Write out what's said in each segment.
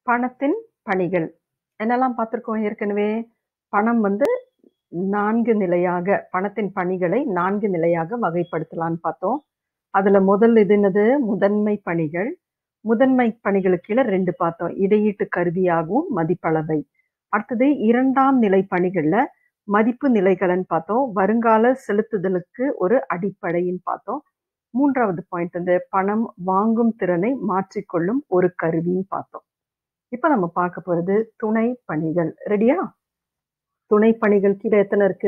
பணத்தின் பணிகள். என்னெல்லாம் பார்த்திருக்கோம் ஏற்கனவே? பணம் வந்து 4 நிலையாக பணத்தின் பணிகளை 4 நிலையாக வகைப்படுத்தலான்னு பார்த்தோம். அதுல முதல் இது என்னது? முதன்மை பணிகள். முதன்மை பணிகளுக்கு கீழ 2 பார்த்தோம். இடையீட்டு கருவியாகவும், மதிப்பளவை. அடுத்தது 2ஆம் நிலை பணிகள்ல மதிப்பு நிலைகள்ன்னு பார்த்தோம். வருங்கால செலுத்துதலுக்கு ஒரு அடிப்படைன்னு பார்த்தோம். 3வது பாயிண்ட் வந்து பணம் வாங்கும் திறனை மாற்றிக்கொள்ளும் ஒரு கருவின்னு பார்த்தோம். இப்ப நம்ம பார்க்க போறது துணை பணிகள். ரெடியா? துணை பணிகள் கீழ எத்தன இருக்கு?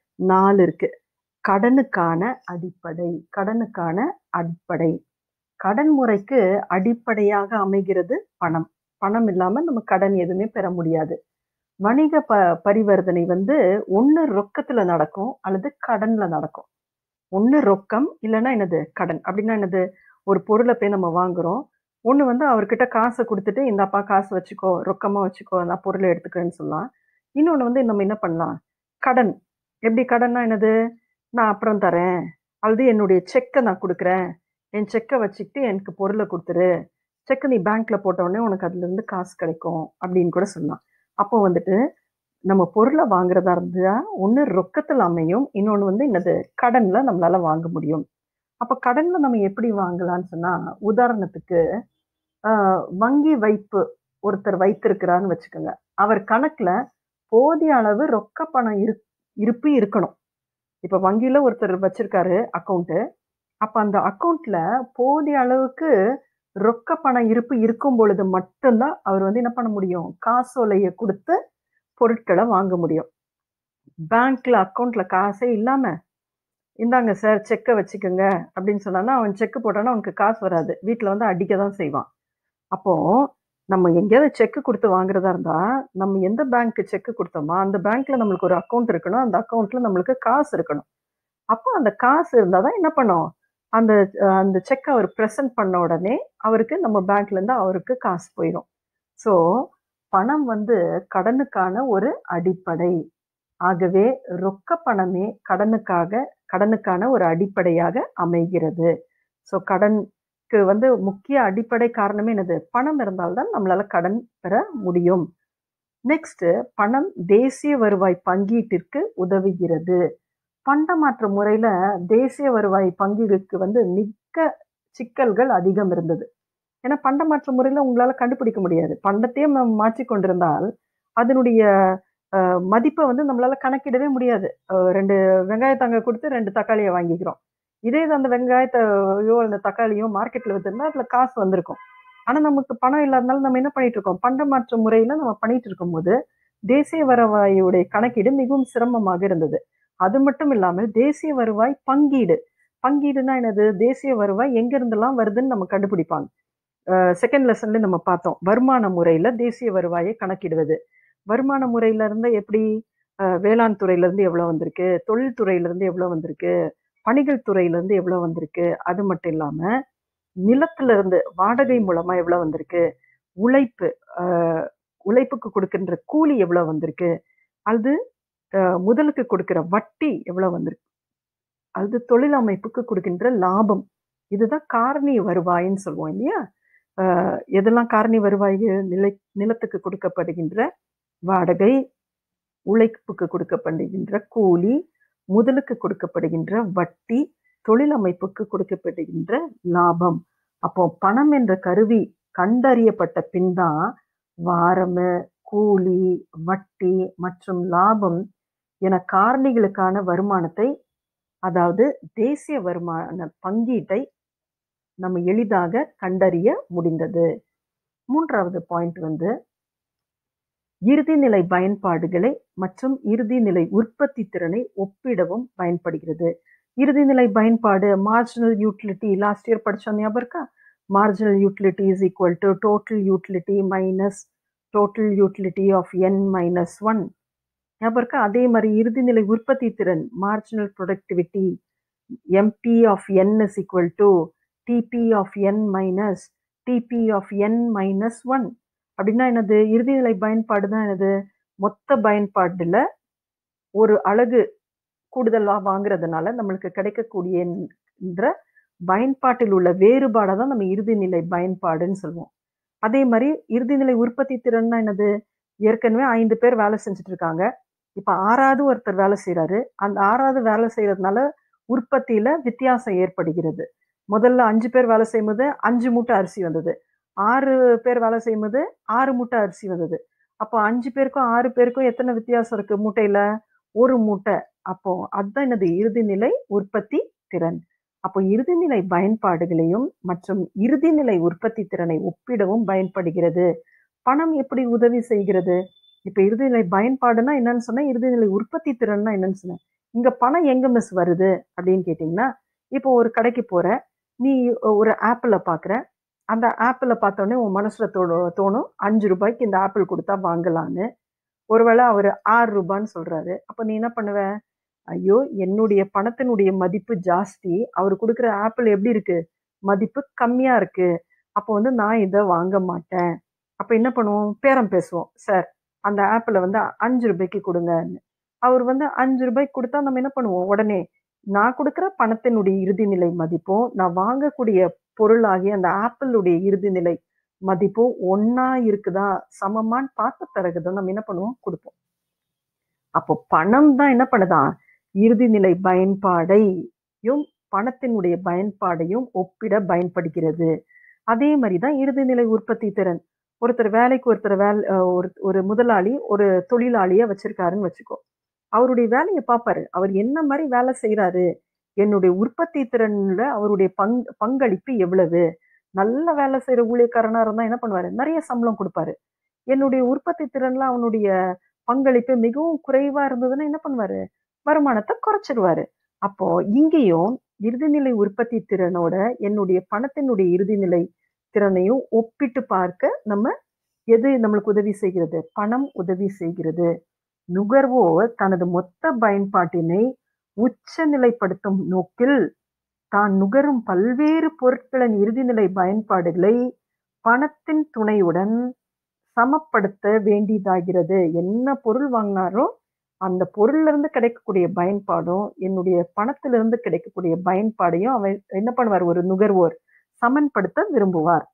4 இருக்கு. கடனுக்கான அடிப்படை. கடனுக்கான அடிப்படை. கடன் முறைக்கு அடிப்படையாக அமைகிறது பணம். பணம் இல்லாம நம்ம கடன் எதுவுமே பெற முடியாது. வணிக ப பரிவர்த்தனை வந்து ஒண்ணு ரொக்கத்துல நடக்கும் அல்லது கடன்ல நடக்கும். ஒண்ணு ரொக்கம் இல்லன்னா என்னது? கடன். அப்படின்னா என்னது? ஒரு பொருள போய் நம்ம வாங்குறோம். ஒண்ணு வந்து அவர்கிட்ட காச குடுத்துட்டு, "இந்தாப்பா காசு வச்சுக்கோ, ரொக்கமா வச்சுக்கோ, நான் பொருள எடுத்துக்கிறேன்னு" சொல்லலாம். இன்னொன்னு வந்து நம்ம என்ன பண்ணலாம்? கடன். எப்படி கடன்னா என்னது? "நான் அப்புறம் தரேன்" அல்லது "என்னுடைய செக்க நான் குடுக்குறேன். என் செக்க வச்சுக்கிட்டு எனக்கு பொருள குடுத்துரு. செக்க நீ பேங்க்ல போட்ட உடனே உனக்கு அதுலருந்து காசு கிடைக்கும்" அப்படின்னு கூட சொல்லலாம். அப்போ வந்துட்டு நம்ம பொருள வாங்குறதா இருந்தா, ஒண்ணு ரொக்கத்துல அமையும். இன்னொன்னு வந்து என்னது? கடன்ல நம்மளால வாங்க முடியும். அப்ப கடன்ல நம்ம எப்படி வாங்கலாம்ன்னு சொன்னா, உதாரணத்துக்கு அ வங்கி வைப்பு ஒருத்தர் வைத்திருக்கிறார்ன்னு வச்சுக்கோங்க. அவர் கணக்குல போதிய அளவு ரொக்க பணம் இருப் இருப்பு இருக்கணும். இப்ப வங்கியில ஒருத்தர் வச்சிருக்காரு அக்கவுண்ட். அப்ப அந்த அக்கவுண்ட்ல போதிய அளவுக்கு ரொக்க பண இருப்பு இருக்கும் பொழுது மட்டும் தான் அவர் வந்து என்ன பண்ண முடியும்? காசோலைய குடுத்து பொருட்கள வாங்க முடியும். பேங்க்ல அக்கவுண்ட்ல காசே இல்லாம, "இந்தாங்க சார் செக்க வச்சுக்கங்க" அப்படின்னு சொன்னான்னா, அவன் செக் போட்டான்னா அவனுக்கு காசு வராது. வீட்ல வந்து அடிக்க தான் செய்வான். அப்போ நம்ம எங்கேயாவது செக் குடுத்து வாங்குறதா இருந்தா, நம்ம எந்த பேங்க்க்கு செக் குடுத்தோமோ, அந்த பேங்க்ல நம்மளுக்கு ஒரு அக்கவுண்ட் இருக்கணும். அந்த அக்கவுண்ட்ல நம்மளுக்கு காசு இருக்கணும். அப்போ அந்த காசு இருந்தா தான் என்ன பண்ணும்? அந்த அ அந்த செக்க அவர் பிரசன்ட் பண்ண உடனே, அவருக்கு நம்ம பேங்க்ல இருந்து அவருக்கு காசு போயிரும். ஸோ, பணம் வந்து கடனுக்கான ஒரு அடிப்படை. ஆகவே ரொக்க பணமே கடனுக்காக கடனுக்கான ஒரு அடிப்படையாக அமைகிறது. ஸோ, கடனுக்கு வந்து முக்கிய அடிப்படை காரணமே என்னது? பணம் இருந்தால் தான் நம்மளால கடன் பெற முடியும். நெக்ஸ்ட் பணம் தேசிய வருவாய் பங்கீட்டிற்கு உதவுகிறது. பண்டமாற்று முறையில தேசிய வருவாய் பங்கீடுக்கு வந்து மிக்க சிக்கல்கள் அதிகம் இருந்தது. ஏன்னா பண்டமாற்று முறையில உங்களால கண்டுபிடிக்க முடியாது. பண்டத்தையே நம்ம மாற்றிக் கொண்டிருந்தால், அதனுடைய அ மதிப்ப வந்து நம்மளால கணக்கிடவே முடியாது. அ 2 வெங்காயத்த அங்க குடுத்து 2 தக்காளிய வாங்கிக்கிறோம். இதே இது அந்த வெங்காயத்தையோ, அந்த தக்காளியோ மார்க்கெட்ல வித்திருந்தா அதுல காசு வந்திருக்கும். ஆனா நமக்கு பணம் இல்லாதனால நம்ம என்ன பண்ணிட்டு இருக்கோம்? பண்டமாற்று முறையில நம்ம பண்ணிட்டு இருக்கும்போது, தேசிய வருவாயுடைய கணக்கீடு மிகவும் சிரமமாக இருந்தது. அது மட்டும் இல்லாமல் தேசிய வருவாய் பங்கீடு. பங்கீடுன்னா என்னது? தேசிய வருவாய் எங்கிருந்தெல்லாம் வருதுன்னு நம்ம கண்டுபிடிப்பாங்க. அ செகண்ட் லெசன்ல நம்ம பார்த்தோம். வருமான முறையில தேசிய வருவாய கணக்கிடுவது. வருமான முறையில இருந்து எப்படி? அ வேளாண் துறையில இருந்து எவ்வளோ வந்திருக்கு? தொழில் துறையில இருந்து எவ்வளோ வந்திருக்கு? பணிகள் துறையில இருந்து எவ்வளோ வந்திருக்கு? அது மட்டும் இல்லாம, நிலத்துல இருந்து வாடகை மூலமா எவ்வளோ வந்திருக்கு? உழைப்பு அ உழைப்புக்கு குடுக்கின்ற கூலி எவ்வளோ வந்திருக்கு? அது அ முதலுக்கு குடுக்கிற வட்டி எவ்வளோ வந்திருக்கு? அது தொழில் அமைப்புக்கு குடுக்கின்ற லாபம். இதுதான் காரணி வருவாய்ன்னு சொல்லுவோம் இல்லையா? அ எதெல்லாம் காரணி வருவாய்? நிலை நிலத்துக்கு கொடுக்கப்படுகின்ற வாடகை, உழைப்புக்கு கொடுக்கப்படுகின்ற கூலி, முதலுக்கு கொடுக்கப்படுகின்ற வட்டி, தொழில் அமைப்புக்கு கொடுக்கப்படுகின்ற லாபம். அப்போ பணம் என்ற கருவி கண்டறியப்பட்ட பின் தான், வாரமு, கூலி, வட்டி மற்றும் லாபம் என காரணிகளுக்கான வருமானத்தை, அதாவது தேசிய வருமான பங்கீட்டை நம்ம எளிதாக கண்டறிய முடிந்தது. 3வது பாயிண்ட் வந்து இறுதிநிலை பயன்பாடுகளை மற்றும் இறுதிநிலை உற்பத்தி திறனை ஒப்பிடவும் பயன்படுகிறது. இறுதிநிலை பயன்பாடு மார்ஜினல் யூட்டிலிட்டி லாஸ்ட் இயர் படிச்சோம் ஞாபகம் இருக்கா? Marginal utility is equal to total utility minus total utility of n minus 1 ஞாபகம் இருக்கா? அதே மாரி இறுதிநிலை உற்பத்தி திறன் marginal productivity MP of n is equal to TP of n minus TP of n minus 1 அப்படின்னா என்னது? இறுதிநிலை பயன்பாடு தான் என்னது? மொத்த பயன்பாடுல ஒரு அலகு கூடுதலா வாங்குறதுனால நம்மளுக்கு கிடைக்கக்கூடிய பயன்பாட்டில் உள்ள வேறுபாட தான் நம்ம இறுதிநிலை பயன்பாடுன்னு சொல்லுவோம். அதே மாதிரி இறுதிநிலை உற்பத்தி திறன்னா என்னது ஏற்கனவே ஐந்து பேர் வேலை செஞ்சுட்டு இருக்காங்க இப்ப ஆறாவது ஒருத்தர் வேலை செய்யறாரு அந்த ஆறாவது வேலை செய்யறதுனால உற்பத்தியில வித்தியாசம் ஏற்படுகிறது முதல்ல அஞ்சு பேர் வேலை செய்யும்போது அஞ்சு மூட்டை அரிசி வந்தது ஆறு பேர் வேலை செய்யும்போது ஆறு மூட்டை அரிசி வந்தது அப்போ அஞ்சு பேருக்கும் ஆறு பேருக்கும் எத்தனை வித்தியாசம் இருக்கு மூட்டையில ஒரு மூட்டை அப்போ அதுதான் என்னது இறுதிநிலை உற்பத்தி திறன் அப்போ இறுதிநிலை பயன்பாடுகளையும் மற்றும் இறுதிநிலை உற்பத்தி திறனை ஒப்பிடவும் பயன்படுகிறது பணம் எப்படி உதவி செய்கிறது இப்ப இறுதிநிலை பயன்பாடுனா என்னன்னு சொன்னா இறுதிநிலை உற்பத்தி திறன்னா என்னன்னு சொன்னேன் இங்க பணம் எங்க மிஸ் வருது அப்படின்னு கேட்டீங்கன்னா இப்போ ஒரு கடைக்கு போற நீ ஒரு ஆப்பிள பாக்குற அந்த ஆப்பிள பார்த்தோன்னே உன் மனசுல தோணு தோணும் அஞ்சு ரூபாய்க்கு இந்த ஆப்பிள் கொடுத்தா வாங்கலான்னு ஒருவேளை அவர் ஆறு ரூபான்னு சொல்றாரு அப்ப நீ என்ன பண்ணுவ ஐயோ என்னுடைய பணத்தினுடைய மதிப்பு ஜாஸ்தி அவர் கொடுக்குற ஆப்பிள் எப்படி இருக்கு மதிப்பு கம்மியா இருக்கு அப்போ வந்து நான் இதை வாங்க மாட்டேன் அப்ப என்ன பண்ணுவோம் பேரம் பேசுவோம் சார் அந்த ஆப்பிளை வந்து அஞ்சு ரூபாய்க்கு கொடுங்கன்னு அவர் வந்து அஞ்சு ரூபாய்க்கு கொடுத்தா நம்ம என்ன பண்ணுவோம் உடனே நான் கொடுக்குற பணத்தினுடைய இறுதிநிலை மதிப்பும் நான் வாங்கக்கூடிய பொருளாகிய அந்த ஆப்பிளுடைய இறுதிநிலை மதிப்பும் ஒன்னா இருக்குதா சமமான்னு பார்த்த பிறகுதான் நம்ம என்ன பண்ணுவோம் கொடுப்போம் அப்போ பணம் தான் என்ன பண்ணுதான் இறுதிநிலை பயன்பாடையும் பணத்தினுடைய பயன்பாடையும் ஒப்பிட பயன்படுகிறது அதே மாதிரி தான் இறுதிநிலை உற்பத்தி திறன் ஒருத்தர் வேலைக்கு ஒருத்தர் வேலை ஒரு ஒரு முதலாளி ஒரு தொழிலாளிய வச்சிருக்காருன்னு வச்சுக்கோ அவருடைய வேலையை பார்ப்பாரு அவர் என்ன மாதிரி வேலை செய்யறாரு என்னுடைய உற்பத்தி திறன்ல அவருடைய பங் பங்களிப்பு எவ்வளவு நல்ல வேலை செய்யற ஊழியக்காரனா இருந்தா என்ன பண்ணுவாரு நிறைய சம்பளம் கொடுப்பாரு என்னுடைய உற்பத்தி திறன்ல அவனுடைய பங்களிப்பு மிகவும் குறைவா இருந்ததுன்னா என்ன பண்ணுவாரு வருமானத்தை குறைச்சிருவாரு அப்போ இங்கேயும் இறுதிநிலை உற்பத்தி திறனோட என்னுடைய பணத்தினுடைய இறுதிநிலை திறனையும் ஒப்பிட்டு பார்க்க நம்ம எது நம்மளுக்கு உதவி செய்கிறது பணம் உதவி செய்கிறது நுகர்வோர் தனது மொத்த பயன்பாட்டினை உச்சநிலைப்படுத்தும் நோக்கில் தான் நுகரும் பல்வேறு பொருட்களின் இறுதிநிலை பயன்பாடுகளை பணத்தின் துணையுடன் சமப்படுத்த வேண்டியதாகிறது என்ன பொருள் வாங்கினாரோ அந்த பொருள்ல இருந்து கிடைக்கக்கூடிய பயன்பாடும் என்னுடைய பணத்திலிருந்து கிடைக்கக்கூடிய பயன்பாடையும் அவர் என்ன பண்ணுவார் ஒரு நுகர்வோர் சமன்படுத்த விரும்புவார்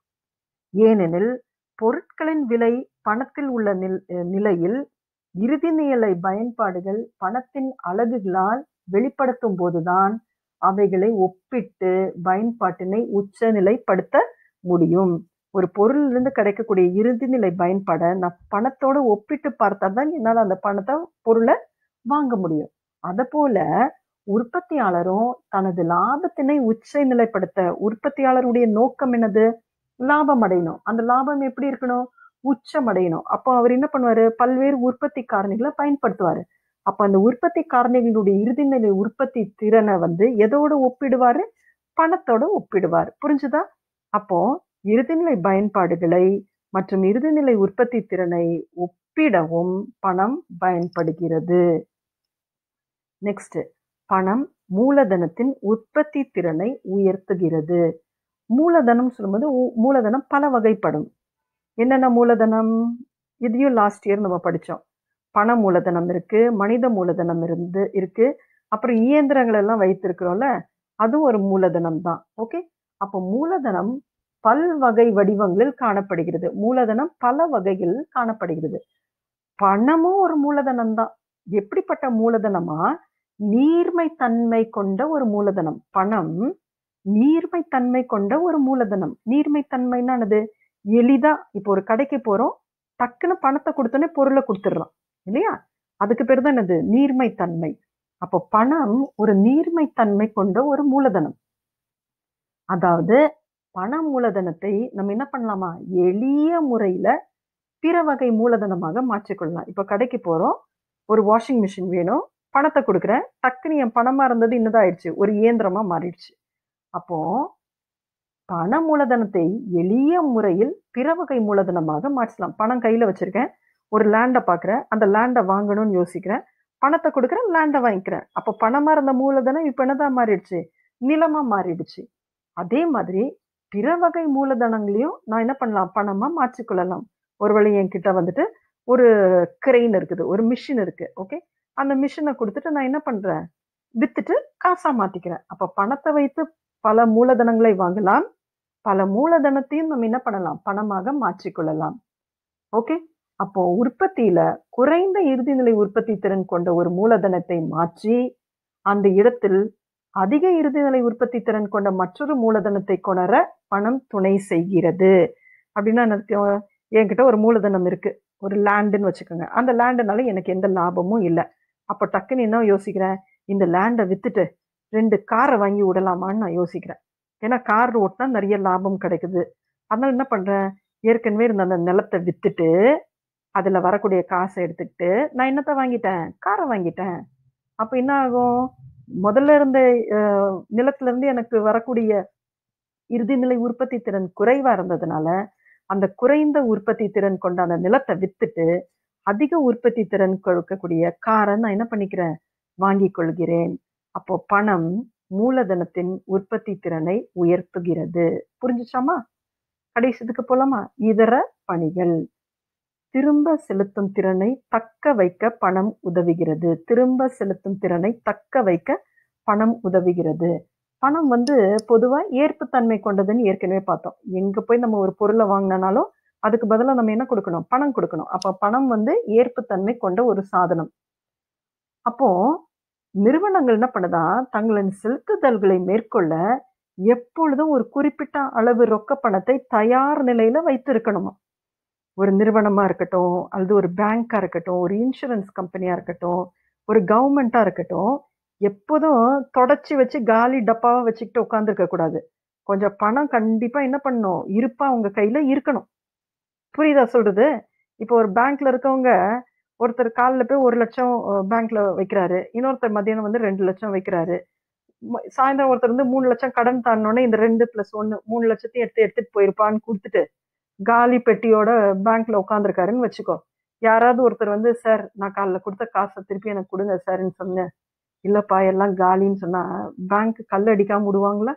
ஏனெனில் பொருட்களின் விலை பணத்தில் உள்ள நிலையில் இறுதிநிலை பயன்பாடுகள் பணத்தின் அலகுகளால் வெளிப்படுத்தும் போதுதான் அவைகளை ஒப்பிட்டு பயன்பாட்டினை உச்சநிலைப்படுத்த முடியும் ஒரு பொருளிலிருந்து கிடைக்கக்கூடிய இறுதிநிலை பயன்பாடை நான் பணத்தோட ஒப்பிட்டு பார்த்தா தான் என்னால் அந்த பணத்தை பொருளை வாங்க முடியும் அத போல உற்பத்தியாளரும் தனது லாபத்தினை உச்ச நிலைப்படுத்த உற்பத்தியாளருடைய நோக்கம் என்னது லாபம் அடையணும் அந்த லாபம் எப்படி இருக்கணும் உச்சம் அடையணும் அப்போ அவர் என்ன பண்ணுவாரு பல்வேறு உற்பத்தி காரணிகளை பயன்படுத்துவாரு அப்ப அந்த உற்பத்தி காரணிகளுடைய இறுதிநிலை உற்பத்தி திறனை வந்து எதோட ஒப்பிடுவாரு பணத்தோட ஒப்பிடுவார் புரிஞ்சுதா அப்போ இறுதிநிலை பயன்பாடுகளை மற்றும் இறுதிநிலை உற்பத்தி திறனை ஒப்பிடவும் பணம் பயன்படுகிறது நெக்ஸ்ட் பணம் மூலதனத்தின் உற்பத்தி திறனை உயர்த்துகிறது மூலதனம் சொல்லும்போது மூலதனம் பல வகைப்படும் என்னென்ன மூலதனம் இதையும் லாஸ்ட் இயர் நம்ம படித்தோம் பண மூலதனம் இருக்கு மனித மூலதனம் இருந்து இருக்கு அப்புறம் இயந்திரங்கள் எல்லாம் வைத்திருக்கிறோம்ல அதுவும் ஒரு மூலதனம் தான் ஓகே அப்போ மூலதனம் பல்வகை வடிவங்களில் காணப்படுகிறது மூலதனம் பல வகைகளில் காணப்படுகிறது பணமும் ஒரு மூலதனம் தான் எப்படிப்பட்ட மூலதனமா நீர்மை தன்மை கொண்ட ஒரு மூலதனம் பணம் நீர்மை தன்மை கொண்ட ஒரு மூலதனம் நீர்மை தன்மைன்னா என்னது எளிதா இப்போ ஒரு கடைக்கு போறோம் டக்குன்னு பணத்தை கொடுத்தோன்னே பொருளை கொடுத்துடுறோம் இல்லையா அதுக்கு பேர் தான் என்னது நீர்மை தன்மை அப்போ பணம் ஒரு நீர்மை தன்மை கொண்ட ஒரு மூலதனம் அதாவது பண மூலதனத்தை நம்ம என்ன பண்ணலாமா எளிய முறையில பிற வகை மூலதனமாக மாற்றிக்கொள்ளலாம் இப்போ கடைக்கு போறோம் ஒரு வாஷிங் மிஷின் வேணும் பணத்தை கொடுக்குறேன் டக்குன்னு என் பணமா இருந்தது இன்னதாயிடுச்சு ஒரு இயந்திரமா மாறிடுச்சு அப்போ பண மூலதனத்தை எளிய முறையில் பிற வகை மூலதனமாக மாற்றலாம் பணம் கையில வச்சிருக்கேன் ஒரு லேண்டை பார்க்குறேன் அந்த லேண்டை வாங்கணும்னு யோசிக்கிறேன் பணத்தை கொடுக்குறேன் லேண்டை வாங்கிக்கிறேன் அப்போ பணமா இருந்த மூலதனம் இப்போ என்னதான் மாறிடுச்சு நிலமா மாறிடுச்சு அதே மாதிரி பிற வகை மூலதனங்களையும் நான் என்ன பண்ணலாம் பணமா மாற்றிக்கொள்ளலாம் ஒருவேளை என்கிட்ட வந்துட்டு ஒரு கிரெயின் இருக்குது ஒரு மிஷின் இருக்கு ஓகே அந்த மிஷினை கொடுத்துட்டு நான் என்ன பண்றேன் வித்துட்டு காசா மாத்திக்கிறேன் அப்ப பணத்தை வைத்து பல மூலதனங்களை வாங்கலாம் பல மூலதனத்தையும் நம்ம என்ன பண்ணலாம் பணமாக மாற்றிக்கொள்ளலாம் ஓகே அப்போ உற்பத்தியில குறைந்த இறுதிநிலை உற்பத்தி திறன் கொண்ட ஒரு மூலதனத்தை மாற்றி அந்த இடத்தில் அதிக இறுதிநிலை உற்பத்தி திறன் கொண்ட மற்றொரு மூலதனத்தை கொணர பணம் துணை செய்கிறது அப்படின்னா என்ன அர்த்தம்? என்கிட்ட ஒரு மூலதனம் இருக்கு ஒரு லேண்டுன்னு வச்சுக்கோங்க அந்த லேண்டுனால எனக்கு எந்த லாபமும் இல்லை அப்போ டக்குன்னு என்ன யோசிக்கிறேன் இந்த லேண்டை வித்துட்டு ரெண்டு காரை வாங்கி விடலாமான்னு நான் யோசிக்கிறேன் ஏன்னா கார் ஓட்டினா நிறைய லாபம் கிடைக்குது அதனால என்ன பண்றேன் ஏற்கனவே இருந்த அந்த நிலத்தை வித்துட்டு அதுல வரக்கூடிய காசை எடுத்துக்கிட்டு நான் என்னத்த வாங்கிட்டேன் காரை வாங்கிட்டேன் அப்ப என்ன ஆகும் முதல்ல இருந்த அஹ், நிலத்துல இருந்து எனக்கு வரக்கூடிய இறுதிநிலை உற்பத்தி திறன் குறைவா இருந்ததுனால அந்த குறைந்த உற்பத்தி திறன் கொண்ட அந்த நிலத்தை வித்துட்டு அதிக உற்பத்தி திறன் கொடுக்கக்கூடிய காரை நான் என்ன பண்ணிக்கிறேன் வாங்கிக் கொள்கிறேன் அப்போ பணம் மூலதனத்தின் உற்பத்தி திறனை உயர்த்துகிறது புரிஞ்சுச்சாமா கடைசிதுக்கு போலாமா இதர பணிகள் திரும்ப செலுத்தும் திறனை தக்க வைக்க பணம் உதவுகிறது திரும்ப செலுத்தும் திறனை தக்க வைக்க பணம் உதவுகிறது பணம் வந்து பொதுவா ஏற்புத்தன்மை கொண்டதுன்னு ஏற்கனவே பார்த்தோம் எங்க போய் நம்ம ஒரு பொருளை வாங்கினாலும் அதுக்கு பதிலா நம்ம என்ன கொடுக்கணும் பணம் கொடுக்கணும் அப்ப பணம் வந்து ஏற்புத்தன்மை கொண்ட ஒரு சாதனம் அப்போ நிறுவனங்கள் என்ன பண்ணுதா தங்களின் செலுத்துதல்களை மேற்கொள்ள எப்பொழுதும் ஒரு குறிப்பிட்ட அளவு ரொக்க பணத்தை தயார் நிலையில வைத்திருக்கணுமா ஒரு நிறுவனமா இருக்கட்டும் அல்லது ஒரு பேங்கா இருக்கட்டும் ஒரு இன்சூரன்ஸ் கம்பெனியா இருக்கட்டும் ஒரு கவர்மெண்டா இருக்கட்டும் எப்போதும் தொடச்சி வச்சு காலி டப்பாவா வச்சுக்கிட்டு உட்காந்துருக்க கூடாது கொஞ்சம் பணம் கண்டிப்பா என்ன பண்ணணும் இருப்பா உங்க கையில இருக்கணும் புரியுதா சொல்றது இப்போ ஒரு பேங்க்ல இருக்கவங்க ஒருத்தர் காலைல போய் ஒரு லட்சம் பேங்க்ல வைக்கிறாரு இன்னொருத்தர் மத்தியானம் வந்து ரெண்டு லட்சம் வைக்கிறாரு ம- சாயந்தரம் ஒருத்தர் வந்து மூணு லட்சம் கடன் தாண்டோன்னே இந்த ரெண்டு பிளஸ் ஒன்னு மூணு லட்சத்தையும் எடுத்து எடுத்துட்டு போயிருப்பான்னு கொடுத்துட்டு காலி பெட்டியோட பேங்க்ல உட்காந்துருக்காருன்னு வச்சுக்கோ யாராவது ஒருத்தர் வந்து சார் நான் காலைல கொடுத்த காசை திருப்பி எனக்கு கொடுங்க சார்ன்னு சொன்னேன் இல்லப்பா எல்லாம் காலின்னு சொன்னா பேங்க் கல் அடிக்காம விடுவாங்களா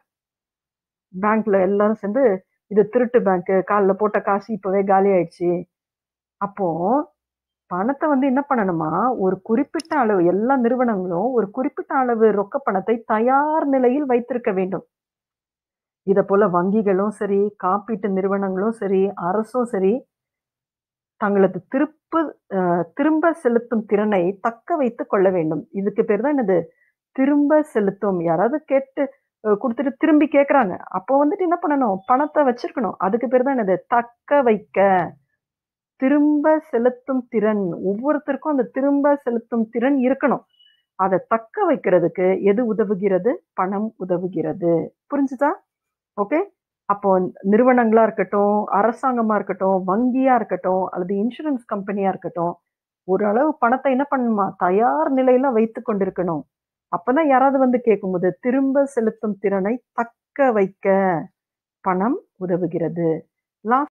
பேங்க்ல எல்லாரும் சேர்ந்து இது திருட்டு பேங்க் காலைல போட்ட காசு இப்பவே காலி ஆயிடுச்சு அப்போ பணத்தை வந்து என்ன பண்ணணுமா ஒரு குறிப்பிட்ட அளவு எல்லா நிறுவனங்களும் ஒரு குறிப்பிட்ட அளவு ரொக்க பணத்தை தயார் நிலையில் வைத்திருக்க வேண்டும் இத போல வங்கிகளும் சரி காப்பீட்டு நிறுவனங்களும் சரி அரசும் சரி தங்களது திருப்பு அஹ், திரும்ப செலுத்தும் திறனை தக்க வைத்துக் கொள்ள வேண்டும் இதுக்கு பேர் தான் என்னது திரும்ப செலுத்தும் யாராவது கேட்டு அஹ், கொடுத்துட்டு திரும்பி கேக்குறாங்க அப்போ வந்துட்டு என்ன பண்ணணும் பணத்தை வச்சிருக்கணும் அதுக்கு பேர் தான் என்னது தக்க வைக்க திரும்ப செலுத்தும் திறன் ஒவ்வொருத்தருக்கும் அந்த திரும்ப செலுத்தும் திறன் இருக்கணும் அதை தக்க வைக்கிறதுக்கு எது உதவுகிறது பணம் உதவுகிறது புரிஞ்சுதா ஓகே அப்போ நிறுவனங்களா இருக்கட்டும் அரசாங்கமா இருக்கட்டும் வங்கியா இருக்கட்டும் அல்லது இன்சூரன்ஸ் கம்பெனியா இருக்கட்டும் ஓரளவு பணத்தை என்ன பண்ணுமா தயார் நிலையில வைத்து கொண்டிருக்கணும் அப்பதான் யாராவது வந்து கேட்கும்போது திரும்ப செலுத்தும் திறனை தக்க வைக்க பணம் உதவுகிறது லாஸ்ட்